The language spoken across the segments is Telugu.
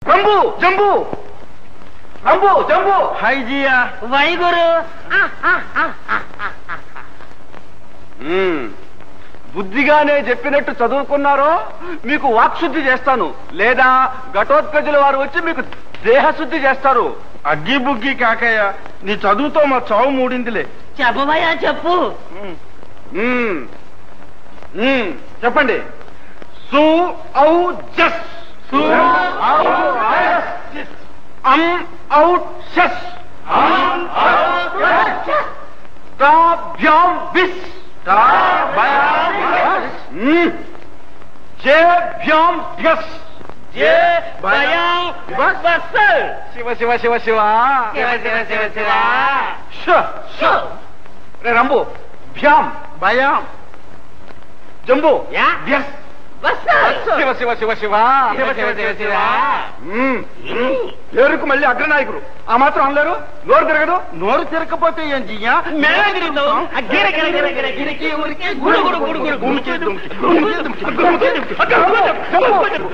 రంబు జంబు రంబు జంబు హైజియా వై గురు మ్మ్. బుద్ధిగానే చెప్పినట్టు చదువుకున్నారో మీకు వాక్శుద్ధి చేస్తాను లేదా ఘటోత్కజుల వారు వచ్చి మీకు దేహశుద్ధి చేస్తారు అగ్గి బుగ్గి కాకయ్య నీ చదువుతో మా చావు మూడిందిలే చెప్పబోయా చెప్పు మ్మ్. మ్మ్. చెప్పండి సు ఔ జస్ సు అం ఔట్ షస్ తాభ్యాం విస్ మ్మ్. జేభ్యాం భ్యస్ శివ శివ శివ శివ ష, ష. రే రంబు భ్యాం భయం జంబు యా. భ్యస్ శివ శివ శివ శివ శివ, శివ, శివ, శివ. మ్మ్. పేరుకు మళ్ళీ అగ్రనాయకుడు ఆ మాత్రం అనలేరు నోరు తిరగదు నోరు తిరగకపోతే ఏం చెయ్యా మేమే తిరుగుతాం. ఆ గిర, గిర, గిర, గిర, గిరికి, ఉరికి, గుడు, గుడు, గుడు, గుడు, గుమికి, దుమికి, గుమికి, దుమికి, గుమికి, దుమికి.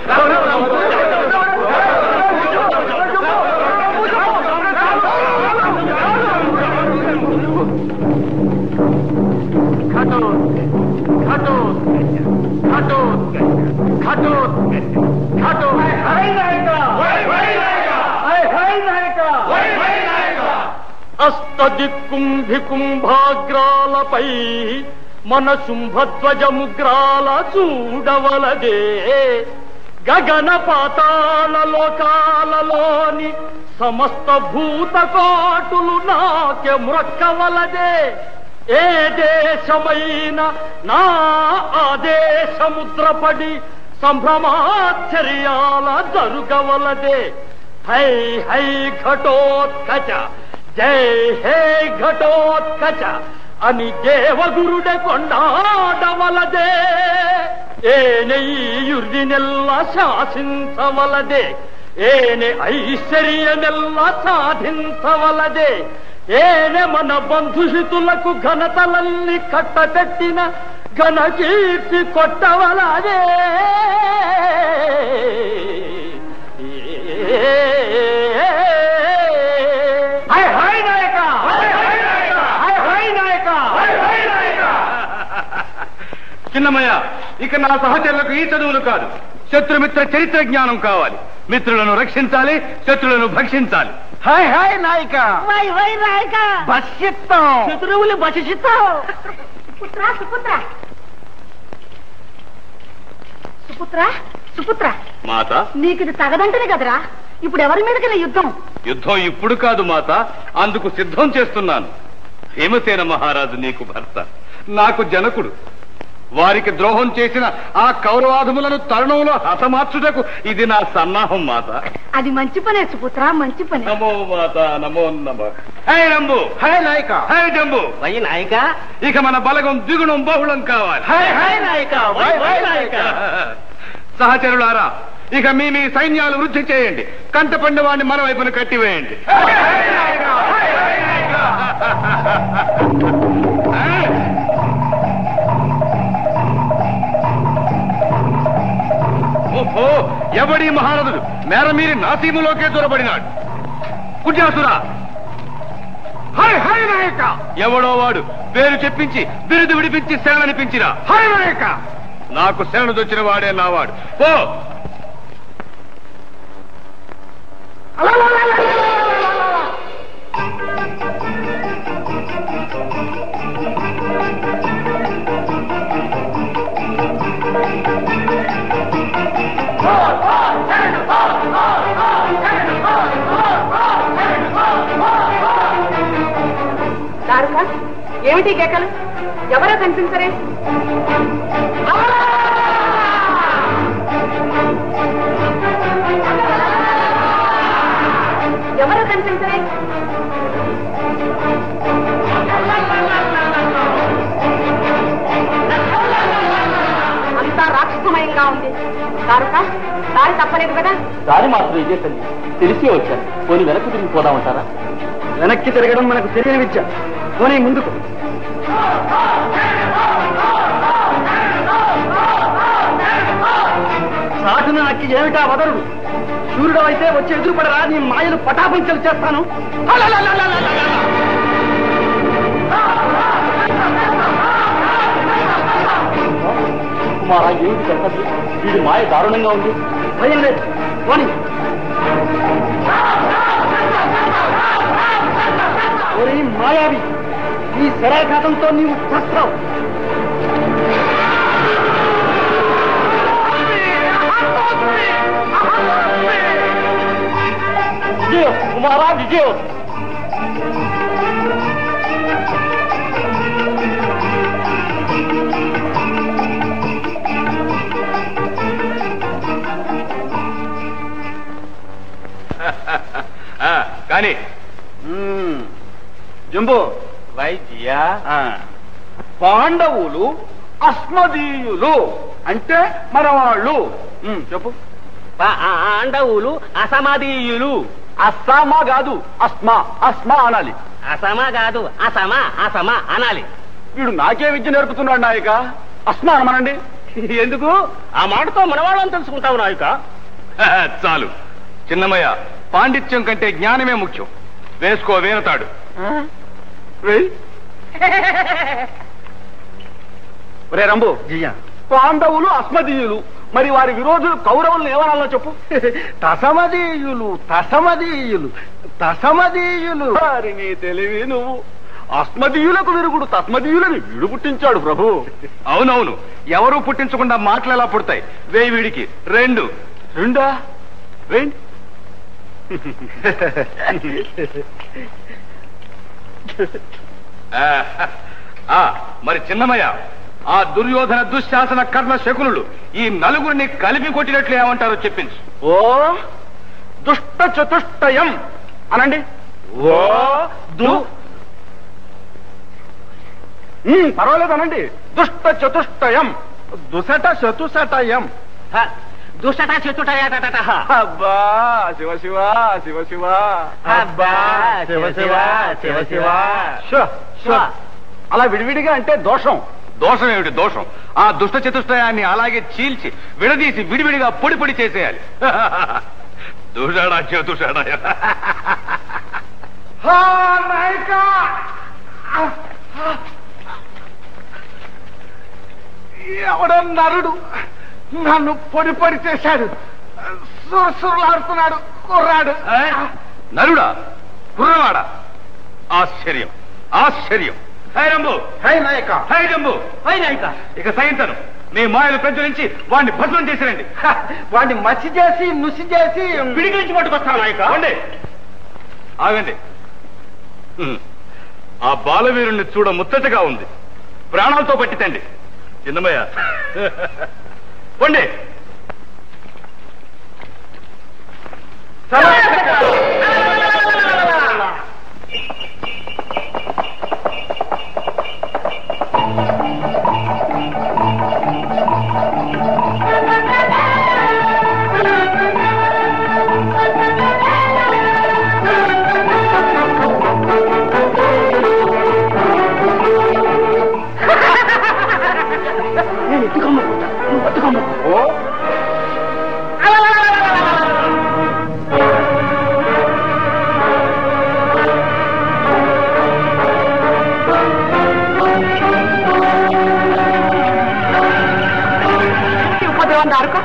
అష్టదిక్కుంభికుంభాగ్రాలపై మన శుంభధ్వజముగ్రాల చూడవలదే గగన పాతాళ లోకాలలోని సమస్త భూతకోటులు నాకె మ్రొక్కవలదే ఏ దేశమైన నా ఆదేశముద్రపడి సంభ్రమాశ్చర్యాల జరుగవలదే హై హై ఘటోత్కచ జై హే ఘటోత్కచ అని దేవగురుడే కొండాడవలదే ఏనెయ్యుర్దినెల్ల శాసించవలదే ఏనే ఐశ్వర్యమెల్ల సాధించవలదే ఏనే మన బంధుహితులకు ఘనతలల్ని కట్టబెట్టిన ఘన కీర్తి కొట్టవలదే హై హై నాయక హై హై నాయక చిన్నమయ్య ఇక నా సహచరులకు ఈ చదువులు కాదు శత్రుమిత్ర చరిత్ర జ్ఞానం కావాలి మిత్రులను రక్షించాలి శత్రులను భక్షించాలి హాయ్ హాయ్ నాయక వై వై నాయక బస్సిత్తం శత్రువులు బసిస్తావు సుపుత్ర సుపుత్ర సుపుత్ర సుపుత్ర మాత నీకు ఇది తగదంటనే కదరా ఇప్పుడు ఎవరి మీదకి యుద్ధం యుద్ధం ఇప్పుడు కాదు మాత అందుకు సిద్ధం చేస్తున్నాను హేమసేన మహారాజు నీకు భర్త నాకు జనకుడు వారికి ద్రోహం చేసిన ఆ కౌరవాధములను తరుణంలో హతమార్చుటకు ఇది నా సన్నాహం మాత అది మంచి పనే సుపుత్ర మంచి పనే నమో మాత నమో నమ హై రంబు హాయ్ నాయక హై జంబు వై నాయక ఇక మన బలగం ద్విగుణం బహుళం కావాలి హై హై నాయక వై వై నాయక సహచరులారా ఇక మీ మీ సైన్యాలు వృద్ధి చేయండి కంటపండి వాడిని మన వైపున కట్టివేయండి ఓహో ఎవడి మహారథుడు మేర మీరి నాసీములోకే దూరబడినాడు కుజాసురా హై హై నాయక ఎవడో వాడు పేరు చెప్పించి బిరుదు విడిపించి శరణనిపించిరా హై నాయక నాకు శరణు దొచ్చిన వాడే నావాడు పో దారుక ఏమిటి కేకలు ఎవరో కనిపించరే ఎవరో కనిపించరే అంతా రాక్షసమయంగా ఉంది దారుక దారి తప్పలేదు కదా దారి మాత్రం ఇదే తల్లి తెలిసి వచ్చాను పోనీ వెనక్కి తిరిగి పోదామంటారా వెనక్కి తిరగడం మనకు తెలియని విద్య పోనీ ముందుకు సాటున నక్కి ఏమిటా వదరుడు సూర్యుడు అయితే వచ్చి ఎదురుపడరా నీ మాయలు పటాపంచలు చేస్తాను కుమారా ఏమిటి చెప్పదు వీడి మాయ దారుణంగా ఉంది భయం లేదు పోనీ ఒరే మాయావి నీ శరాఘాతంతో నీవు చస్తావు విజయం కుమారా విజయం ఆ, కానీ జంబో వైద్యా ఆ, పాండవులు అస్మదీయులు అంటే మన వాళ్ళు ఉమ్, చెప్పు పాండవులు అసమదీయులు అస్సామా కాదు అస్మా అస్మా అనాలి అసమ కాదు అసమ అసమ అనాలి వీడు నాకే విద్య నేర్పుతున్నాడు నాయక అస్మా అనమనండి ఎందుకు ఆ మాటతో మనవాళ్ళని తెలుసుకుంటావు నాయక చాలు చిన్నమయ్య పాండిత్యం కంటే జ్ఞానమే ముఖ్యం వేసుకో వేరతాడు వెయ్. ఒరే రంబు పాండవులు అస్మదీయులు మరి వారి విరోధులు కౌరవులను ఏమనాలో చెప్పు తసమదీయులు తసమదీయులు తసమదీయులు వారి నీ తెలివి నువ్వు అస్మదీయులకు విరుగుడు తస్మదీయులని వీడు పుట్టించాడు ప్రభు అవునవును ఎవరూ పుట్టించకుండా మాటలు ఎలా పుడతాయి వేయి వీడికి రెండు రెండా వేయండి ఆ, ఆ, మరి చిన్నమయ్య ఆ దుర్యోధన దుశ్శాసన కర్ణ శకునులు ఈ నలుగురిని కలిపి కొట్టినట్లు ఏమంటారో చెప్పించు ఓ దుష్ట చతుష్టయం అనండి ఓ దు ఉమ్, పర్వాలేదు అనండి దుష్ట చతుష్టయం దుసట చతుసటయం దుష్టట చెట్టుట అబ్బా శివ శివ శివ శివ అబ్బా, శివ శివ, శివ శివ. శివ, శివ. అలా విడివిడిగా అంటే దోషం దోషం ఏమిటి దోషం ఆ దుష్ట చతుష్టయాన్ని అలాగే చీల్చి విడదీసి విడివిడిగా పొడి పొడి చేసేయాలి దుషాడా చతుషాడా ఎవడో నరుడు నన్ను పొడి పొడి చేశాడు సురసురులాడుతున్నాడు కుర్రాడు నరుడా కుర్రవాడా ఆశ్చర్యం ఆశ్చర్యం హై రంబు హై నాయక హై జంబు ఇక సైంతను మీ మాయలు ప్రచురించి వాడిని భస్మం చేసిరండి వాడిని మచ్చి చేసి నుసి చేసి పిడికి నుంచి పట్టుకొస్తాను నాయక ఆగండి ఆగండి హ్మ్. ఆ బాలవీరుణ్ణి చూడ ముచ్చటగా ఉంది ప్రాణాలతో పట్టితండి చిన్నమయ్య పొండి ఓ ఉపద్రవం దారుకో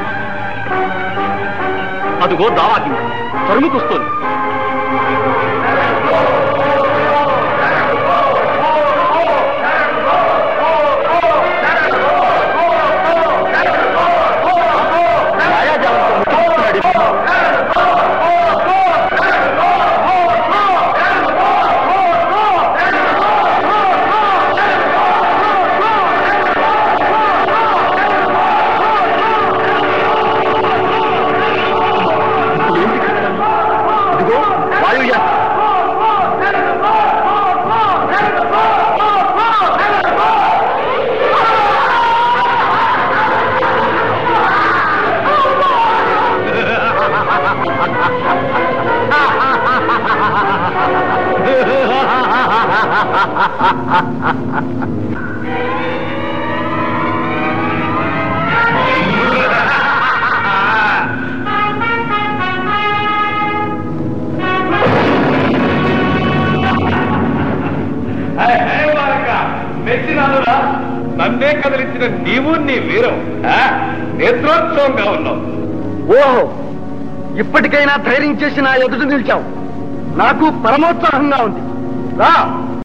అదుగో దావాకి తరుముకొస్తోంది మాయాజాలంతో ముట్టుకుంటున్నాడు. ఏంటి కష్టం? ఇదిగో వాయువ్య నన్నే కదిలించిన నీవు నీ వీరం ఆ? నేత్రోత్సవంగా ఉన్నావు ఓహో ఇప్పటికైనా ధైర్యం చేసి నా ఎదుట నిలిచావు నాకు పరమోత్సాహంగా ఉంది రా